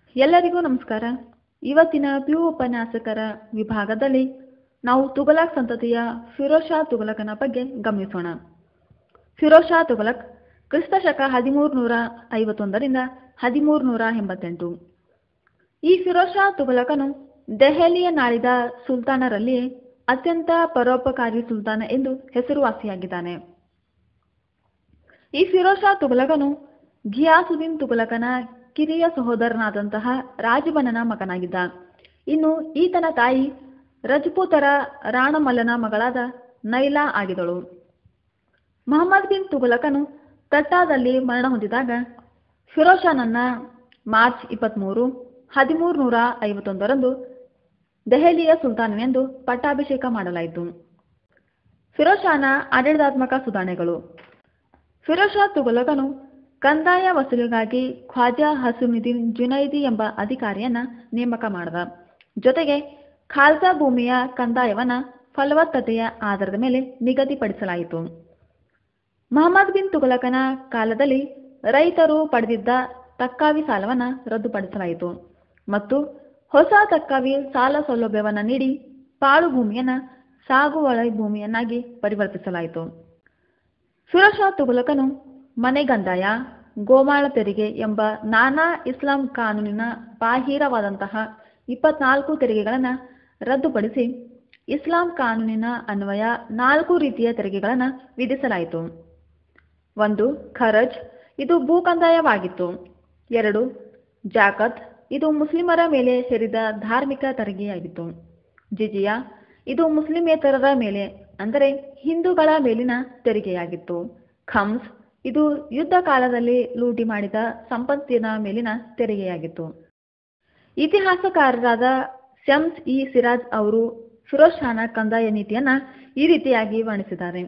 ಎಲ್ಲರಿಗೂ ನಮಸ್ಕಾರ ಇವತ್ತಿನ ಪಿ ಯು ಉಪನ್ಯಾಸಕರ ವಿಭಾಗದಲ್ಲಿ ನಾವು ತುಘಲಕ್ ಸಂತತಿಯ ಫಿರೋಜ್ ಶಾ ತುಘಲಕನ ಬಗ್ಗೆ ಗಮನಿಸೋಣ ಫಿರೋಜ್ ಶಾ ತುಘಲಕ್ ಕ್ರಿಸ್ತ ಶಕ ಹದಿಮೂರು ನೂರ ಐವತ್ತೊಂದರಿಂದ ಹದಿಮೂರು ನೂರ ಎಂಬತ್ತೆಂಟು ಈ ಫಿರೋಜ್ ಶಾ ತುಘಲಕನು ದೆಹಲಿಯ ನಾಳಿದ ಸುಲ್ತಾನರಲ್ಲಿಯೇ ಅತ್ಯಂತ ಪರೋಪಕಾರಿ ಸುಲ್ತಾನ ಎಂದು ಹೆಸರುವಾಸಿಯಾಗಿದ್ದಾನೆ ಈ ಫಿರೋಜ್ ಶಾ ತುಘಲಕನು ಘಿಯಾಸುದ್ದೀನ್ ತುಘಲಕನ ಕಿರಿಯ ಸಹೋದರನಾದಂತಹ ರಾಜಬನನ ಮಗನಾಗಿದ್ದ ಇನ್ನು ಈತನ ತಾಯಿ ರಜಪೂತರ ರಾಣಮಲ್ಲನ ಮಗಳಾದ ನೈಲಾ ಆಗಿದಳು ಮೊಹಮ್ಮದ್ ಬಿನ್ ತುಘಲಕನು ತಟ್ಟಾದಲ್ಲಿ ಮರಣ ಹೊಂದಿದಾಗ ಫಿರೋಜ್ ಶಾನನ್ನ ಮಾರ್ಚ್ ಇಪ್ಪತ್ತ್ಮೂರು ಹದಿಮೂರು ನೂರ ಐವತ್ತೊಂದರಂದು ದೆಹಲಿಯ ಸುಲ್ತಾನನೆಂದು ಪಟ್ಟಾಭಿಷೇಕ ಮಾಡಲಾಯಿತು ಫಿರೋಜ್ ಶಾನ ಆಡಳಿತಾತ್ಮಕ ಸುಧಾರಣೆಗಳು ಫಿರೋಜ್ ಶಾ ತುಘಲಕನು ಕಂದಾಯ ವಸೂಲಿಗಾಗಿ ಖ್ವಾಜಾ ಹಸುನುದ್ದೀನ್ ಜುನೈದಿ ಎಂಬ ಅಧಿಕಾರಿಯನ್ನ ನೇಮಕ ಮಾಡಿದ ಜೊತೆಗೆ ಖಾಲ್ಸಾ ಭೂಮಿಯ ಕಂದಾಯವನ್ನ ಫಲವತ್ತತೆಯ ಆಧಾರದ ಮೇಲೆ ನಿಗದಿಪಡಿಸಲಾಯಿತು ಮಹಮ್ಮದ್ ಬಿನ್ ತುಘಲಕನ ಕಾಲದಲ್ಲಿ ರೈತರು ಪಡೆದಿದ್ದ ತಕ್ಕಾವಿ ಸಾಲವನ್ನ ರದ್ದುಪಡಿಸಲಾಯಿತು ಮತ್ತು ಹೊಸ ತಕ್ಕಾವಿ ಸಾಲ ಸೌಲಭ್ಯವನ್ನ ನೀಡಿ ಪಾಳು ಭೂಮಿಯನ್ನ ಸಾಗುವಳಿ ಭೂಮಿಯನ್ನಾಗಿ ಪರಿವರ್ತಿಸಲಾಯಿತು ಫಿರೋಜ್ ಶಾ ತುಘಲಕನು ಮನೆಗಂದಾಯ ಗೋಮಾಳ ತೆರಿಗೆ ಎಂಬ ನಾನಾ ಇಸ್ಲಾಂ ಕಾನೂನಿನ ಬಾಹಿರವಾದಂತಹ ಇಪ್ಪತ್ನಾಲ್ಕು ತೆರಿಗೆಗಳನ್ನು ರದ್ದುಪಡಿಸಿ ಇಸ್ಲಾಂ ಕಾನೂನಿನ ಅನ್ವಯ ನಾಲ್ಕು ರೀತಿಯ ತೆರಿಗೆಗಳನ್ನು ವಿಧಿಸಲಾಯಿತು ಒಂದು ಖರಜ್ ಇದು ಭೂ ಕಂದಾಯವಾಗಿತ್ತು ಎರಡು ಜಾಕತ್ ಇದು ಮುಸ್ಲಿಮರ ಮೇಲೆ ಹೇರಿದ ಧಾರ್ಮಿಕ ತೆರಿಗೆಯಾಗಿತ್ತು ಜಿಜಿಯಾ ಇದು ಮುಸ್ಲಿಮೇತರರ ಮೇಲೆ ಅಂದರೆ ಹಿಂದೂಗಳ ಮೇಲಿನ ತೆರಿಗೆಯಾಗಿತ್ತು ಖಮ್ಸ್ ಇದು ಯುದ್ಧ ಕಾಲದಲ್ಲಿ ಲೂಟಿ ಮಾಡಿದ ಸಂಪತ್ತಿನ ಮೇಲಿನ ತೆರಿಗೆಯಾಗಿತ್ತು ಇತಿಹಾಸಕಾರರಾದ ಶಮ್ಸ್ ಇ ಸಿರಾಜ್ ಅವರು ಫಿರೋಜ್ ಶಾನ ಕಂದಾಯ ನೀತಿಯನ್ನ ಈ ರೀತಿಯಾಗಿ ವರ್ಣಿಸಿದ್ದಾರೆ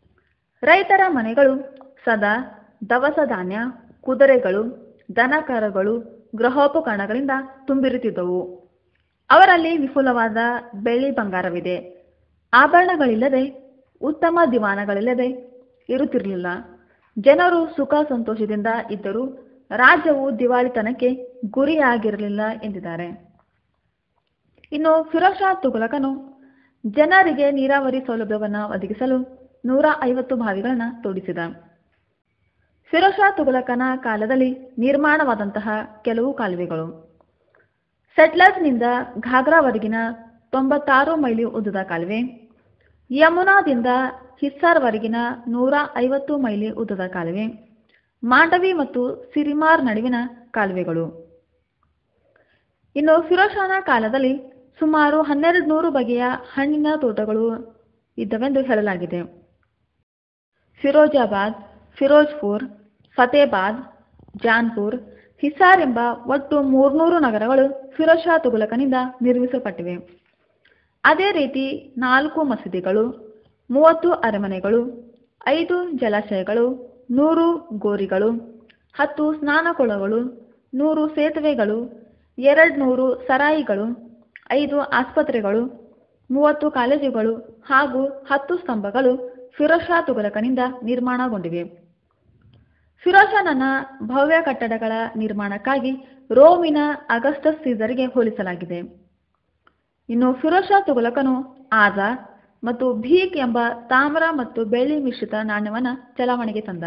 ರೈತರ ಮನೆಗಳು ಸದಾ ದವಸ ಧಾನ್ಯ ಕುದುರೆಗಳು ದನಕರಗಳು ಗೃಹೋಪಕರಣಗಳಿಂದ ತುಂಬಿರುತ್ತಿದ್ದವು ಅವರಲ್ಲಿ ವಿಪುಲವಾದ ಬೆಳ್ಳಿ ಬಂಗಾರವಿದೆ ಆಭರಣಗಳಿಲ್ಲದೆ ಉತ್ತಮ ದಿವಾನಗಳಿಲ್ಲದೆ ಇರುತ್ತಿರಲಿಲ್ಲ ಜನರು ಸುಖ ಸಂತೋಷದಿಂದ ಇದ್ದರೂ ರಾಜ್ಯವು ದಿವಾಳಿತನಕ್ಕೆ ಗುರಿಯಾಗಿರಲಿಲ್ಲ ಎಂದಿದ್ದಾರೆ ಇನ್ನು ಫಿರೋಜ್ ಶಾ ತುಘಲಕನು ಜನರಿಗೆ ನೀರಾವರಿ ಸೌಲಭ್ಯವನ್ನು ಒದಗಿಸಲು ನೂರ ಐವತ್ತು ಬಾವಿಗಳನ್ನು ತೋಡಿಸಿದ ಫಿರೋಜ್ ಶಾ ತುಘಲಕನ ಕಾಲದಲ್ಲಿ ನಿರ್ಮಾಣವಾದಂತಹ ಕೆಲವು ಕಾಲುವೆಗಳು ಸೆಟ್ಲರ್ಸ್ನಿಂದ ಘಾಗ್ರಾವರೆಗಿನ ತೊಂಬತ್ತಾರು ಮೈಲಿ ಉದ್ದದ ಕಾಲುವೆ ಯಮುನಾದಿಂದ ಹಿಸ್ಸಾರ್ವರೆಗಿನ ನೂರ ಐವತ್ತು ಮೈಲಿ ಉದ್ದದ ಕಾಲುವೆ ಮಾಂಡವಿ ಮತ್ತು ಸಿರಿಮಾರ್ ನಡುವಿನ ಕಾಲುವೆಗಳು ಇನ್ನು ಫಿರೋಜ್ ಶಾನ ಕಾಲದಲ್ಲಿ ಸುಮಾರು ಹನ್ನೆರಡು ನೂರು ಬಗೆಯ ಹಣ್ಣಿನ ತೋಟಗಳು ಇದ್ದವೆಂದು ಹೇಳಲಾಗಿದೆ ಫಿರೋಜಾಬಾದ್ ಫಿರೋಜ್ಪುರ್ ಫತೇಬಾದ್ ಜಾನ್ಪುರ್ ಹಿಸಾರ್ ಎಂಬ ಒಟ್ಟು ಮೂರ್ನೂರು ನಗರಗಳು ಫಿರೋಜ್ ಶಾ ತುಘಲಕನಿಂದ ನಿರ್ಮಿಸಲ್ಪಟ್ಟಿವೆ ಅದೇ ರೀತಿ ನಾಲ್ಕು ಮಸೀದಿಗಳು ಮೂವತ್ತು ಅರಮನೆಗಳು ಐದು ಜಲಾಶಯಗಳು ನೂರು ಗೋರಿಗಳು ಹತ್ತು ಸ್ನಾನಕೊಳಗಳು ನೂರು ಸೇತುವೆಗಳು ಎರಡು ನೂರು ಸರಾಯಿಗಳು ಐದು ಆಸ್ಪತ್ರೆಗಳು ಮೂವತ್ತು ಕಾಲೇಜುಗಳು ಹಾಗೂ ಹತ್ತು ಸ್ತಂಭಗಳು ಫಿರೋಜ್ ಶಾ ತುಘಲಕನಿಂದ ನಿರ್ಮಾಣಗೊಂಡಿವೆ ಫಿರೋಜ್ ಶಾನನ ಭವ್ಯ ಕಟ್ಟಡಗಳ ನಿರ್ಮಾಣಕ್ಕಾಗಿ ರೋಮಿನ ಅಗಸ್ಟಸ್ ಸೀಸರ್ಗೆ ಹೋಲಿಸಲಾಗಿದೆ ಇನ್ನು ಫಿರೋಜ್ ಶಾ ತುಘಲಕನು ಆಜಾದ್ ಮತ್ತು ಭೀಕ್ ಎಂಬ ತಾಮ್ರ ಮತ್ತು ಬೆಳ್ಳಿ ಮಿಶ್ರಿತ ನಾಣ್ಯವನ್ನು ಚಲಾವಣೆಗೆ ತಂದ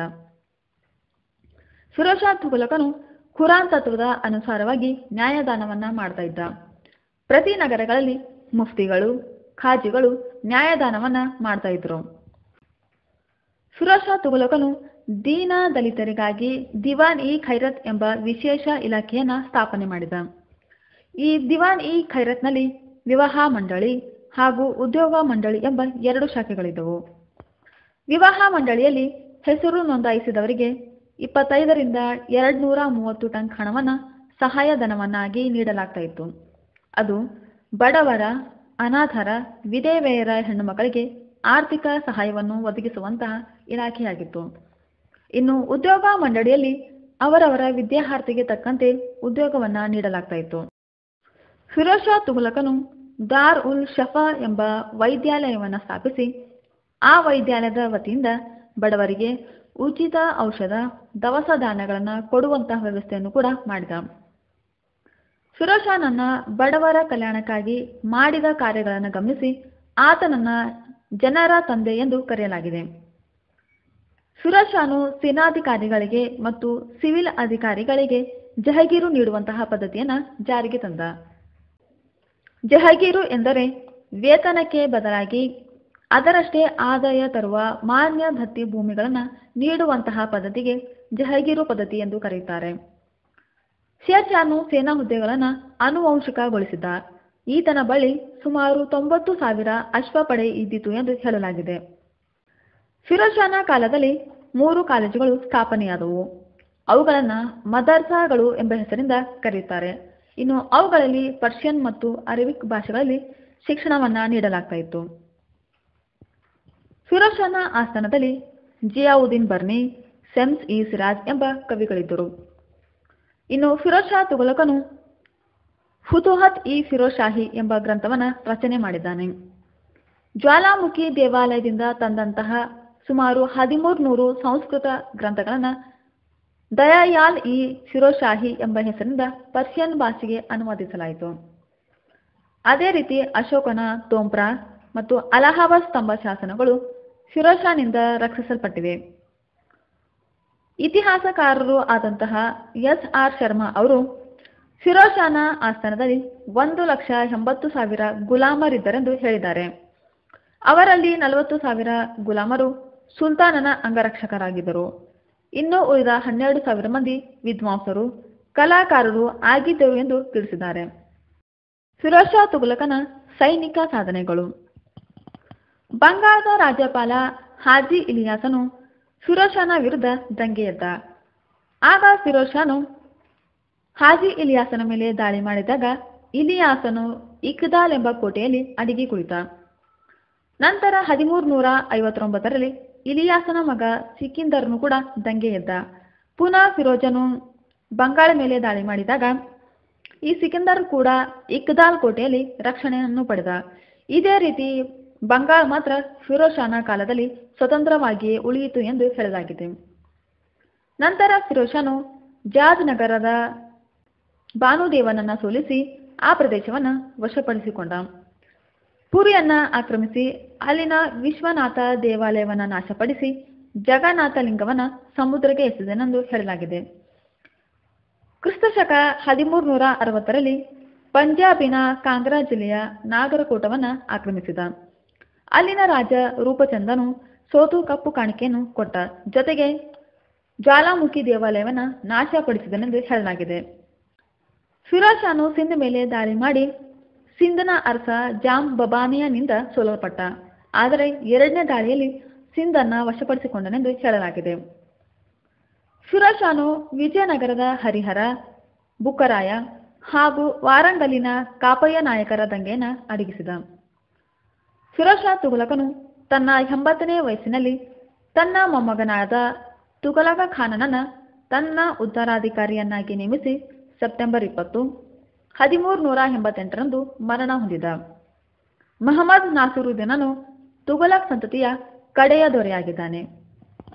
ಫಿರೋಜ್ ಶಾ ತುಘಲಕನು ಖುರಾನ್ ತತ್ವದ ಅನುಸಾರವಾಗಿ ನ್ಯಾಯದಾನವನ್ನ ಮಾಡ್ತಾ ಇದ್ದ ಪ್ರತಿ ನಗರಗಳಲ್ಲಿ ಮುಫ್ತಿಗಳು ಖಾಜಿಗಳು ನ್ಯಾಯದಾನವನ್ನ ಮಾಡ್ತಾ ಇದ್ರು ಫಿರೋಜ್ ಶಾ ತುಘಲಕನು ದೀನ ದಲಿತರಿಗಾಗಿ ದಿವಾನ್ ಇ ಖೈರತ್ ಎಂಬ ವಿಶೇಷ ಇಲಾಖೆಯನ್ನ ಸ್ಥಾಪನೆ ಮಾಡಿದ ಈ ದಿವಾನ್ ಇ ಖೈರತ್ನಲ್ಲಿ ವಿವಾಹ ಮಂಡಳಿ ಹಾಗೂ ಉದ್ಯೋಗ ಮಂಡಳಿ ಎಂಬ ಎರಡು ಶಾಖೆಗಳಿದ್ದವು ವಿವಾಹ ಮಂಡಳಿಯಲ್ಲಿ ಹೆಸರು ನೋಂದಾಯಿಸಿದವರಿಗೆ ಇಪ್ಪತ್ತೈದರಿಂದ ಎರಡು ನೂರ ಮೂವತ್ತು ಟನ್ ಹಣವನ್ನು ಸಹಾಯಧನವನ್ನಾಗಿ ನೀಡಲಾಗ್ತಾ ಇತ್ತು ಅದು ಬಡವರ ಅನಾಥರ ವಿಧವೆಯರ ಹೆಣ್ಣುಮಕ್ಕಳಿಗೆ ಆರ್ಥಿಕ ಸಹಾಯವನ್ನು ಒದಗಿಸುವಂತಹ ಇಲಾಖೆಯಾಗಿತ್ತು ಇನ್ನು ಉದ್ಯೋಗ ಮಂಡಳಿಯಲ್ಲಿ ಅವರವರ ವಿದ್ಯಾರ್ಥಿಗೆ ತಕ್ಕಂತೆ ಉದ್ಯೋಗವನ್ನ ನೀಡಲಾಗ್ತಾ ಇತ್ತು ಫಿರೋಜ್ ಶಾ ತುಘಲಕನು ದಾರ್ ಉಲ್ ಶಫಾ ಎಂಬ ವೈದ್ಯಾಲಯವನ್ನು ಸ್ಥಾಪಿಸಿ ಆ ವೈದ್ಯಾಲಯದ ವತಿಯಿಂದ ಬಡವರಿಗೆ ಉಚಿತ ಔಷಧ ದವಸ ಧಾನ್ಯಗಳನ್ನು ಕೊಡುವಂತಹ ವ್ಯವಸ್ಥೆಯನ್ನು ಕೂಡ ಮಾಡಿದ ಫಿರೋಜ್ ಖಾನನ್ನ ಬಡವರ ಕಲ್ಯಾಣಕ್ಕಾಗಿ ಮಾಡಿದ ಕಾರ್ಯಗಳನ್ನು ಗಮನಿಸಿ ಆತನನ್ನ ಜನರ ತಂದೆ ಎಂದು ಕರೆಯಲಾಗಿದೆ ಫಿರೋಜ್ ಖಾನು ಸೇನಾಧಿಕಾರಿಗಳಿಗೆ ಮತ್ತು ಸಿವಿಲ್ ಅಧಿಕಾರಿಗಳಿಗೆ ಜಹಗೀರು ನೀಡುವಂತಹ ಪದ್ಧತಿಯನ್ನು ಜಾರಿಗೆ ತಂದ ಜಹಗೀರು ಎಂದರೆ ವೇತನಕ್ಕೆ ಬದಲಾಗಿ ಅದರಷ್ಟೇ ಆದಾಯ ತರುವ ಮಾನ್ಯ ದತ್ತಿ ಭೂಮಿಗಳನ್ನು ನೀಡುವಂತಹ ಪದ್ಧತಿಗೆ ಜಹಗೀರು ಪದ್ಧತಿ ಎಂದು ಕರೆಯುತ್ತಾರೆ ಶೇರ್ ಚಾನು ಸೇನಾ ಹುದ್ದೆಗಳನ್ನು ಆನುವಂಶಿಕಗೊಳಿಸಿದ್ದ ಈತನ ಬಳಿ ಸುಮಾರು ತೊಂಬತ್ತು ಸಾವಿರ ಅಶ್ವಪಡೆ ಇದ್ದಿತು ಎಂದು ಹೇಳಲಾಗಿದೆ ಫಿರೋಜ್ ಶಾನ ಕಾಲದಲ್ಲಿ ಮೂರು ಕಾಲೇಜುಗಳು ಸ್ಥಾಪನೆಯಾದವು ಅವುಗಳನ್ನು ಮದರ್ಸಾಗಳು ಎಂಬ ಹೆಸರಿಂದ ಕರೆಯುತ್ತಾರೆ ಇನ್ನು ಅವುಗಳಲ್ಲಿ ಪರ್ಷಿಯನ್ ಮತ್ತು ಅರೇಬಿಕ್ ಭಾಷೆಗಳಲ್ಲಿ ಶಿಕ್ಷಣವನ್ನು ನೀಡಲಾಗ್ತಾ ಇತ್ತು ಫಿರೋಜ್ ಶಾನ ಆಸ್ಥಾನದಲ್ಲಿ ಜಿಯಾವುದ್ದೀನ್ ಬರ್ನಿ ಸೆಮ್ಸ್ ಇ ಸಿರಾಜ್ ಎಂಬ ಕವಿಗಳಿದ್ದರು ಇನ್ನು ಫಿರೋಜ್ ಶಾ ತುಘಲಕನು ಫುತುಹತ್ ಇ ಫಿರೋಜ್ ಶಾಹಿ ಎಂಬ ಗ್ರಂಥವನ್ನು ರಚನೆ ಮಾಡಿದ್ದಾನೆ ಜ್ವಾಲಾಮುಖಿ ದೇವಾಲಯದಿಂದ ತಂದಂತಹ ಸುಮಾರು ಹದಿಮೂರು ನೂರು ಸಂಸ್ಕೃತ ಗ್ರಂಥಗಳನ್ನು ದಯಾಯಾಲ್ ಇ ಫಿರೋಜ್ ಶಾಹಿ ಎಂಬ ಹೆಸರಿನಿಂದ ಪರ್ಷಿಯನ್ ಭಾಷೆಗೆ ಅನುವಾದಿಸಲಾಯಿತು ಅದೇ ರೀತಿ ಅಶೋಕನ ತೋಂಪ್ರಾ ಮತ್ತು ಅಲಹಾಬಾದ್ ಸ್ತಂಭ ಶಾಸನಗಳು ಫಿರೋಜ್ ಶಾನಿಂದ ರಕ್ಷಿಸಲ್ಪಟ್ಟಿವೆ ಇತಿಹಾಸಕಾರರು ಆದಂತಹ ಎಸ್ ಆರ್ ಶರ್ಮಾ ಅವರು ಫಿರೋಜ್ ಶಾನ ಆಸ್ಥಾನದಲ್ಲಿ ಒಂದು ಲಕ್ಷ ಎಂಬತ್ತು ಸಾವಿರ ಗುಲಾಮರಿದ್ದರೆಂದು ಹೇಳಿದ್ದಾರೆ ಅವರಲ್ಲಿ ನಲವತ್ತು ಸಾವಿರ ಗುಲಾಮರು ಸುಲ್ತಾನನ ಅಂಗರಕ್ಷಕರಾಗಿದ್ದರು ಇನ್ನು ಉಳಿದ ಹನ್ನೆರಡು ಸಾವಿರ ಮಂದಿ ವಿದ್ವಾಂಸರು ಕಲಾಕಾರರು ಆಗಿದ್ದರು ಎಂದು ತಿಳಿಸಿದ್ದಾರೆ ಫಿರೋಜ್ ಶಾ ತುಘಲಕನ ಸೈನಿಕ ಸಾಧನೆಗಳು ಬಂಗಾಳದ ರಾಜ್ಯಪಾಲ ಹಾಜಿ ಇಲಿಯಾಸನು ಫಿರೋಜ್ ಶಾನ ವಿರುದ್ಧ ದಂಗೆ ಎದ್ದ ಆಗ ಫಿರೋಜ್ ಶಾನು ಹಾಜಿ ಇಲಿಯಾಸನ ಮೇಲೆ ದಾಳಿ ಮಾಡಿದಾಗ ಇಲಿಯಾಸನು ಇಕ್ದಾಲ್ ಎಂಬ ಕೋಟೆಯಲ್ಲಿ ಅಡಿಗೆ ಕುಳಿತ ನಂತರ ಹದಿಮೂರು ನೂರ ಐವತ್ತೊಂಬತ್ತರಲ್ಲಿ ಇಲಿಯಾಸನ ಮಗ ಸಿಕಿಂದರ್ನು ಕೂಡ ದಂಗೆ ಎದ್ದ ಪುನಃ ಫಿರೋಜನು ಬಂಗಾಳ ಮೇಲೆ ದಾಳಿ ಮಾಡಿದಾಗ ಈ ಸಿಕಿಂದರ್ ಕೂಡ ಇಕ್ದಾಲ್ ಕೋಟೆಯಲ್ಲಿ ರಕ್ಷಣೆಯನ್ನು ಪಡೆದ ಇದೇ ರೀತಿ ಬಂಗಾಳ ಮಾತ್ರ ಫಿರೋಜ್ ಶಾನ ಕಾಲದಲ್ಲಿ ಸ್ವತಂತ್ರವಾಗಿಯೇ ಉಳಿಯಿತು ಎಂದು ಹೇಳಲಾಗಿದೆ ನಂತರ ಫಿರೋಜ್ ಶಾನು ಜಾಜ್ ನಗರದ ಭಾನುದೇವನನ್ನ ಸೋಲಿಸಿ ಆ ಪ್ರದೇಶವನ್ನು ವಶಪಡಿಸಿಕೊಂಡ ಪುರಿಯನ್ನ ಆಕ್ರಮಿಸಿ ಅಲ್ಲಿನ ವಿಶ್ವನಾಥ ದೇವಾಲಯವನ್ನು ನಾಶಪಡಿಸಿ ಜಗನ್ನಾಥ ಲಿಂಗವನ್ನ ಸಮುದ್ರಕ್ಕೆ ಎಸೆದನೆಂದು ಹೇಳಲಾಗಿದೆ ಕ್ರಿಸ್ತಶಕ ಹದಿಮೂರು ನೂರ ಅರವತ್ತರಲ್ಲಿ ಪಂಜಾಬಿನ ಕಾಂಗ್ರಾ ಜಿಲ್ಲೆಯ ನಾಗರಕೋಟವನ್ನು ಆಕ್ರಮಿಸಿದ ಅಲ್ಲಿನ ರಾಜ ರೂಪಚಂದನು ಸೋತು ಕಪ್ಪು ಕಾಣಿಕೆಯನ್ನು ಕೊಟ್ಟ ಜೊತೆಗೆ ಜ್ವಾಲಾಮುಖಿ ದೇವಾಲಯವನ್ನು ನಾಶಪಡಿಸಿದನೆಂದು ಹೇಳಲಾಗಿದೆ ಫಿರೋಜ್ ಶಾನು ಸಿಂಧ್ ಮೇಲೆ ದಾಳಿ ಮಾಡಿ ಸಿಂಧನ ಅರಸ ಜಾಮ್ ಬಬಾನಿಯನಿಂದ ಸೋಲಲ್ಪಟ್ಟ ಆದರೆ ಎರಡನೇ ದಾಳಿಯಲ್ಲಿ ಸಿಂಧನ್ನ ವಶಪಡಿಸಿಕೊಂಡನೆಂದು ಹೇಳಲಾಗಿದೆ ಫಿರೋಜ್ ಶಾನು ವಿಜಯನಗರದ ಹರಿಹರ ಬುಕ್ಕರಾಯ ಹಾಗೂ ವಾರಂಗಲಿನ ಕಾಪಯ್ಯ ನಾಯಕರ ದಂಗೆಯನ್ನು ಅಡಗಿಸಿದ ಫಿರೋಜ್ ಶಾ ತುಘಲಕನು ತನ್ನ ಎಂಬತ್ತನೇ ವಯಸ್ಸಿನಲ್ಲಿ ತನ್ನ ಮೊಮ್ಮಗನಾದ ತುಘಲಕ ಖಾನನನ್ನ ತನ್ನ ಉತ್ತರಾಧಿಕಾರಿಯನ್ನಾಗಿ ನೇಮಿಸಿ ಸೆಪ್ಟೆಂಬರ್ ಇಪ್ಪತ್ತು ಹದಿಮೂರು ನೂರ ಎಂಬತ್ತೆಂಟರಂದು ಮರಣ ಹೊಂದಿದ ಮಹಮ್ಮದ್ ನಾಸಿರುದ್ದೀನನು ತುಘಲಕ್ ಸಂತತಿಯ ಕಡೆಯ ದೊರೆಯಾಗಿದ್ದಾನೆ